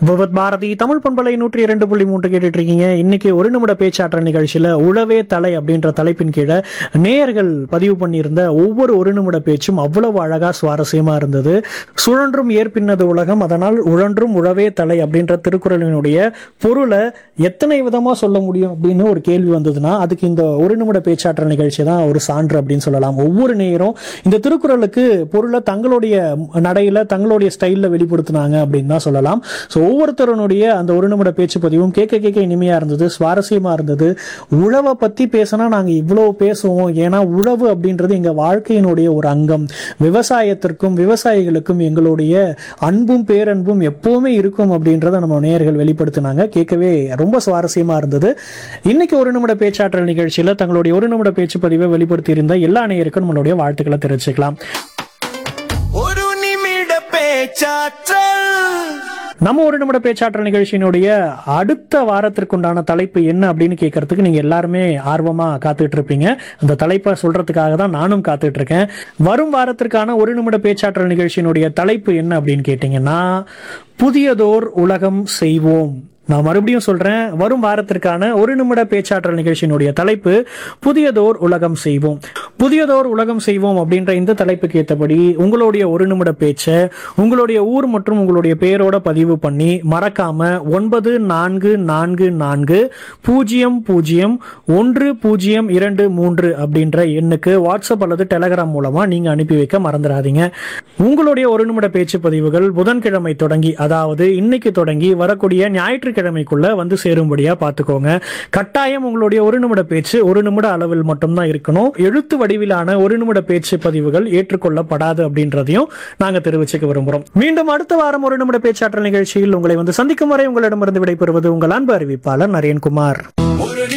விவத் பாரதி தமிழ் பண்பலை நூற்றி இரண்டு புள்ளி மூன்று கேட்டுட்டு இருக்கீங்க இன்னைக்கு ஒரு நிமிட பேச்சாற்றல் நிகழ்ச்சியில உழவே தலை அப்படின்ற தலைப்பின் கீழே நேயர்கள் பதிவு பண்ணியிருந்த ஒவ்வொரு ஒரு நிமிட பேச்சும் அவ்வளவு அழகா சுவாரஸ்யமா இருந்தது சுழன்றும் ஏற்பின்னது உலகம் அதனால் உழன்றும் உழவே தலை அப்படின்ற திருக்குறளினுடைய பொருளை எத்தனை விதமா சொல்ல முடியும் அப்படின்னு ஒரு கேள்வி வந்ததுன்னா அதுக்கு இந்த ஒரு நிமிட பேச்சாற்றல் நிகழ்ச்சி தான் ஒரு சான்று அப்படின்னு சொல்லலாம் ஒவ்வொரு நேயரும் இந்த திருக்குறளுக்கு பொருளை தங்களுடைய நடையில தங்களுடைய ஸ்டைல்ல வெளிப்படுத்தினாங்க அப்படின்னு தான் சொல்லலாம் ஸோ ஒவ்வொருத்தருடைய அந்த ஒரு நிமிட பேச்சு பதிவும் கேட்க கேட்க இனிமையா இருந்தது சுவாரஸ்யமா இருந்தது உழவை பத்தி பேசினா நாங்க இவ்வளவு பேசுவோம் ஏன்னா உழவு அப்படின்றது எங்க வாழ்க்கையினுடைய ஒரு அங்கம் விவசாயத்திற்கும் விவசாயிகளுக்கும் எங்களுடைய அன்பும் பேரன்பும் எப்பவுமே இருக்கும் அப்படின்றத நம்ம நேயர்கள் வெளிப்படுத்தினாங்க கேட்கவே ரொம்ப சுவாரஸ்யமா இருந்தது இன்னைக்கு ஒரு நிமிட பேச்சாற்றல் நிகழ்ச்சியில தங்களுடைய ஒரு நிமிட பேச்சு பதிவை வெளிப்படுத்தி இருந்த எல்லா நேயருக்கும் நம்மளுடைய வாழ்த்துக்களை தெரிவிச்சுக்கலாம் ஒரு நிமிட பேச்சாற்றல் நம்ம ஒரு நிமிட பேச்சாற்றல் நிகழ்ச்சியினுடைய அடுத்த வாரத்திற்குண்டான தலைப்பு என்ன அப்படின்னு கேட்கறதுக்கு நீங்க எல்லாருமே ஆர்வமா காத்துட்டு இருப்பீங்க அந்த தலைப்பை சொல்றதுக்காக தான் நானும் காத்துட்டு இருக்கேன் வரும் வாரத்திற்கான ஒரு நிமிட பேச்சாற்றல் நிகழ்ச்சியினுடைய தலைப்பு என்ன அப்படின்னு கேட்டீங்கன்னா புதியதோர் உலகம் செய்வோம் நான் மறுபடியும் சொல்றேன் வரும் வாரத்திற்கான ஒரு நிமிட பேச்சாற்றல் நிகழ்ச்சியினுடைய தலைப்பு புதியதோர் உலகம் செய்வோம் புதியதோர் உலகம் செய்வோம் அப்படின்ற இந்த தலைப்புக்கு ஏற்றபடி உங்களுடைய ஒரு நிமிட பேச்சை உங்களுடைய ஊர் மற்றும் உங்களுடைய பெயரோட பதிவு பண்ணி மறக்காம ஒன்பது நான்கு நான்கு நான்கு பூஜ்ஜியம் பூஜ்ஜியம் ஒன்று பூஜ்ஜியம் இரண்டு மூன்று அப்படின்ற எண்ணுக்கு வாட்ஸ்அப் அல்லது டெலகிராம் மூலமா நீங்க அனுப்பி வைக்க மறந்துடாதீங்க உங்களுடைய ஒரு நிமிட பேச்சு பதிவுகள் புதன்கிழமை தொடங்கி அதாவது இன்னைக்கு தொடங்கி வரக்கூடிய ஞாயிற்றுக்கிழமைக்குள்ள வந்து சேரும்படியா பார்த்துக்கோங்க கட்டாயம் உங்களுடைய ஒரு நிமிட பேச்சு ஒரு நிமிட அளவில் மட்டும்தான் இருக்கணும் எழுத்து வடிவிலான ஒரு நிமிட பேச்சு பதிவுகள் ஏற்றுக்கொள்ளப்படாது அப்படின்றதையும் நாங்க தெரிவிச்சுக்க விரும்புறோம் மீண்டும் அடுத்த வாரம் ஒரு நிமிட பேச்சாற்றல் நிகழ்ச்சியில் உங்களை வந்து சந்திக்கும் வரை உங்களிடமிருந்து விடைபெறுவது உங்கள் அன்பு அறிவிப்பாளர் நரேன்குமார்